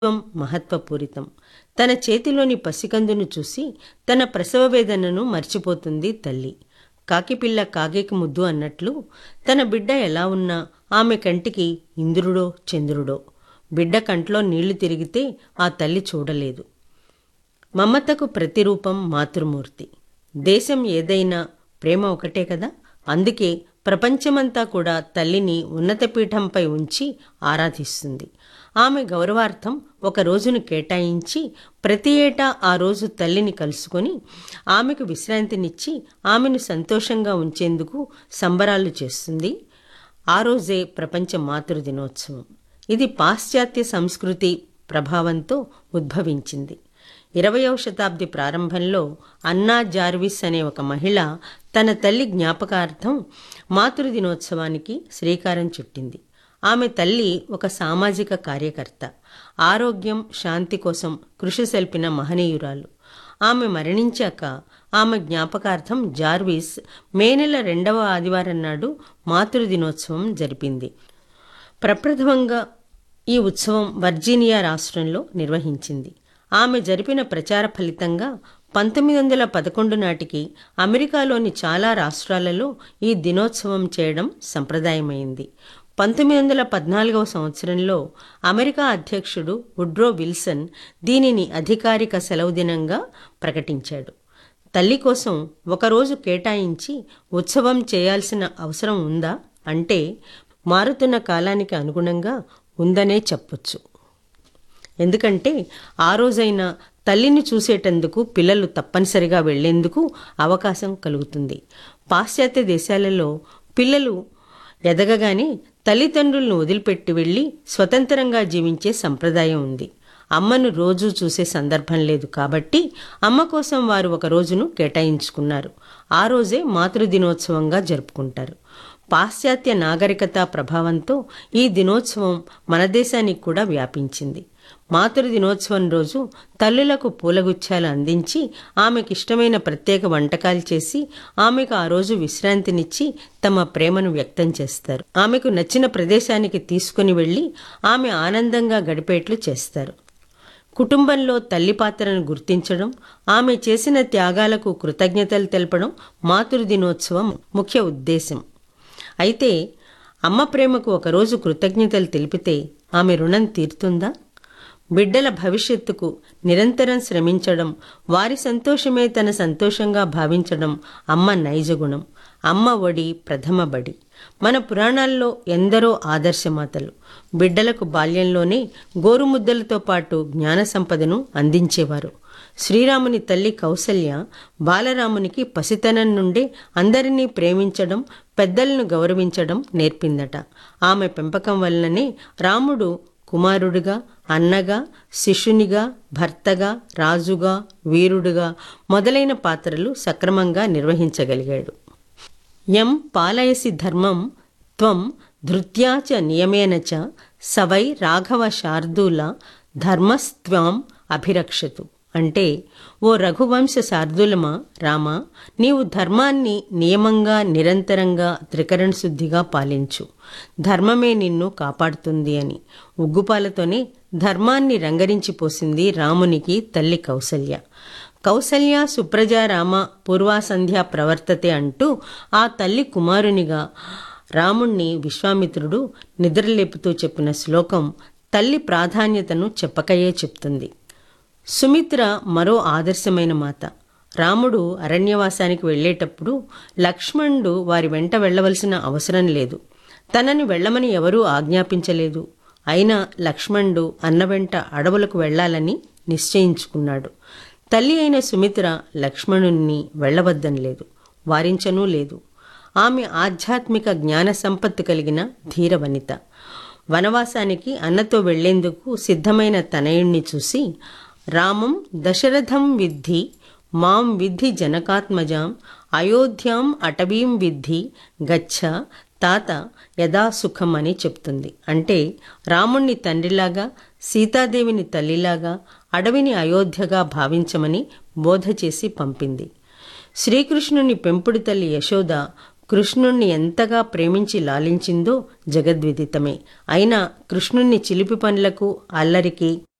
జీవం మహత్వపూరితం తన చేతిలోని పసికందును చూసి తన ప్రసవ వేదనను మర్చిపోతుంది తల్లి కాకిపిల్ల కాగేకి ముద్దు అన్నట్లు తన బిడ్డ ఎలా ఉన్నా ఆమె కంటికి ఇంద్రుడో చంద్రుడో బిడ్డ కంట్లో నీళ్లు తిరిగితే ఆ తల్లి చూడలేదు మమతకు ప్రతిరూపం మాతృమూర్తి దేశం ఏదైనా ప్రేమ ఒకటే కదా అందుకే ప్రపంచమంతా కూడా తల్లిని ఉన్నత పీఠంపై ఉంచి ఆరాధిస్తుంది ఆమె గౌరవార్థం ఒక రోజును కేటాయించి ప్రతి ఏటా ఆ రోజు తల్లిని కలుసుకొని ఆమెకు విశ్రాంతినిచ్చి ఆమెను సంతోషంగా ఉంచేందుకు సంబరాలు చేస్తుంది ఆ రోజే ప్రపంచ మాతృ దినోత్సవం ఇది పాశ్చాత్య సంస్కృతి ప్రభావంతో ఉద్భవించింది ఇరవయవ శతాబ్ది ప్రారంభంలో అన్నా జార్విస్ అనే ఒక మహిళ తన తల్లి జ్ఞాపకార్థం మాతృ దినోత్సవానికి శ్రీకారం చుట్టింది ఆమె తల్లి ఒక సామాజిక కార్యకర్త ఆరోగ్యం శాంతి కోసం కృషి సల్పిన మహనీయురాలు ఆమె మరణించాక ఆమె జ్ఞాపకార్థం జార్విస్ మే నెల రెండవ ఆదివారం నాడు మాతృ దినోత్సవం జరిపింది ప్రప్రథమంగా ఈ ఉత్సవం వర్జీనియా రాష్ట్రంలో నిర్వహించింది ఆమె జరిపిన ప్రచార ఫలితంగా పంతొమ్మిది వందల పదకొండు నాటికి అమెరికాలోని చాలా రాష్ట్రాలలో ఈ దినోత్సవం చేయడం సంప్రదాయమైంది పంతొమ్మిది వందల పద్నాలుగవ సంవత్సరంలో అమెరికా అధ్యక్షుడు వుడ్రో విల్సన్ దీనిని అధికారిక సెలవు దినంగా ప్రకటించాడు తల్లి కోసం ఒకరోజు కేటాయించి ఉత్సవం చేయాల్సిన అవసరం ఉందా అంటే మారుతున్న కాలానికి అనుగుణంగా ఉందనే చెప్పొచ్చు ఎందుకంటే ఆ రోజైనా తల్లిని చూసేటందుకు పిల్లలు తప్పనిసరిగా వెళ్లేందుకు అవకాశం కలుగుతుంది పాశ్చాత్య దేశాలలో పిల్లలు ఎదగగానే తల్లిదండ్రులను వదిలిపెట్టి వెళ్ళి స్వతంత్రంగా జీవించే సంప్రదాయం ఉంది అమ్మను రోజూ చూసే సందర్భం లేదు కాబట్టి అమ్మ కోసం వారు ఒక రోజును కేటాయించుకున్నారు ఆ రోజే మాతృ దినోత్సవంగా జరుపుకుంటారు పాశ్చాత్య నాగరికత ప్రభావంతో ఈ దినోత్సవం మన దేశానికి కూడా వ్యాపించింది మాతృ దినోత్సవం రోజు తల్లులకు పూలగుచ్చాలు అందించి ఆమెకిష్టమైన ప్రత్యేక వంటకాలు చేసి ఆమెకు ఆ రోజు విశ్రాంతినిచ్చి తమ ప్రేమను వ్యక్తం చేస్తారు ఆమెకు నచ్చిన ప్రదేశానికి తీసుకుని వెళ్ళి ఆమె ఆనందంగా గడిపేట్లు చేస్తారు కుటుంబంలో తల్లి పాత్రను గుర్తించడం ఆమె చేసిన త్యాగాలకు కృతజ్ఞతలు తెలపడం మాతృ దినోత్సవం ముఖ్య ఉద్దేశం అయితే అమ్మ ప్రేమకు ఒకరోజు కృతజ్ఞతలు తెలిపితే ఆమె రుణం తీరుతుందా బిడ్డల భవిష్యత్తుకు నిరంతరం శ్రమించడం వారి సంతోషమే తన సంతోషంగా భావించడం అమ్మ నైజగుణం అమ్మ ఒడి ప్రథమ బడి మన పురాణాల్లో ఎందరో ఆదర్శమాతలు బిడ్డలకు బాల్యంలోనే గోరుముద్దలతో పాటు జ్ఞాన సంపదను అందించేవారు శ్రీరాముని తల్లి కౌసల్య బాలరామునికి పసితనం నుండే అందరినీ ప్రేమించడం పెద్దలను గౌరవించడం నేర్పిందట ఆమె పెంపకం వల్లనే రాముడు కుమారుడిగా అన్నగా శిష్యునిగా భర్తగా రాజుగా వీరుడుగా మొదలైన పాత్రలు సక్రమంగా నిర్వహించగలిగాడు యం పాలయసి ధర్మం త్వం ధృత్యా చ నియమేన చ సవై రాఘవ శార్దూల ధర్మస్త్వాం అభిరక్షతు అంటే ఓ రఘువంశ శార్దులమా రామా నీవు ధర్మాన్ని నియమంగా నిరంతరంగా త్రికరణ శుద్ధిగా పాలించు ధర్మమే నిన్ను కాపాడుతుంది అని ఉగ్గుపాలతోనే ధర్మాన్ని రంగరించి పోసింది రామునికి తల్లి కౌసల్య కౌసల్య సుప్రజ రామ పూర్వాసంధ్య ప్రవర్తతే అంటూ ఆ తల్లి కుమారునిగా రాముణ్ణి విశ్వామిత్రుడు నిద్రలేపుతూ చెప్పిన శ్లోకం తల్లి ప్రాధాన్యతను చెప్పకయే చెప్తుంది సుమిత్ర మరో ఆదర్శమైన మాత రాముడు అరణ్యవాసానికి వెళ్లేటప్పుడు లక్ష్మణుడు వారి వెంట వెళ్లవలసిన అవసరం లేదు తనని వెళ్లమని ఎవరూ ఆజ్ఞాపించలేదు అయినా లక్ష్మణుడు అన్న వెంట అడవులకు వెళ్లాలని నిశ్చయించుకున్నాడు తల్లి అయిన సుమిత్ర లక్ష్మణుణ్ణి వెళ్లవద్దని లేదు వారించనూ లేదు ఆమె ఆధ్యాత్మిక జ్ఞాన సంపత్తు కలిగిన ధీర వనిత వనవాసానికి అన్నతో వెళ్లేందుకు సిద్ధమైన తనయుణ్ణి చూసి రామం దశరథం విద్ధి మాం విద్ధి జనకాత్మజాం అయోధ్యాం అటవీం విద్ధి గచ్చ తాత యథా సుఖం అని చెప్తుంది అంటే రాముణ్ణి తండ్రిలాగా సీతాదేవిని తల్లిలాగా అడవిని అయోధ్యగా భావించమని బోధ చేసి పంపింది శ్రీకృష్ణుని పెంపుడు తల్లి యశోద కృష్ణుణ్ణి ఎంతగా ప్రేమించి లాలించిందో జగద్విదితమే అయినా కృష్ణుణ్ణి చిలిపి పనులకు అల్లరికి